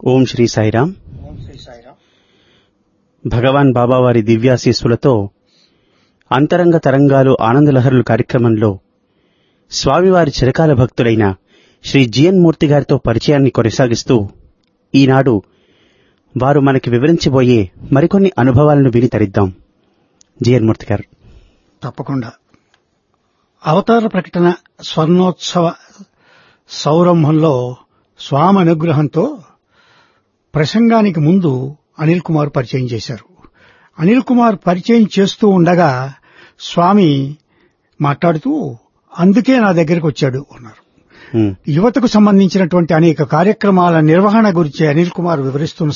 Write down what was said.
ఓం శ్రీ సాయిరాం ఓం శ్రీ సాయిరామ్ భగవాన్ బాబావారి దివ్యాశీస్సులతో అంతరంగ తరంగాలు ఆనందలహరులు కార్యక్రమంలో స్వామివారి చిరకాల భక్తులైన శ్రీ జిఎన్ మూర్తి గారితో పరిచయాన్ని కొనసాగిస్తూ ఈనాడు వారు మనకి వివరించబోయే మరికొన్ని అనుభవాలను విని తరిద్దాం జిఎన్ మూర్తి గారు తప్పకుండా అవతార ప్రకటన స్వర్ణోత్సవ సౌరంభంలో స్వామి అనుగ్రహంతో ప్రసంగానికి ముందు అనిల్ కుమార్ పరిచయం చేశారు అనిల్ కుమార్ పరిచయం చేస్తూ ఉండగా స్వామి మాట్లాడుతూ అందుకే నా దగ్గరికి వచ్చాడు అన్నారు ఉమ్, యువతకు సంబంధించినటువంటి అనేక కార్యక్రమాల నిర్వహణ గురించి అనిల్ కుమార్ వివరిస్తున్న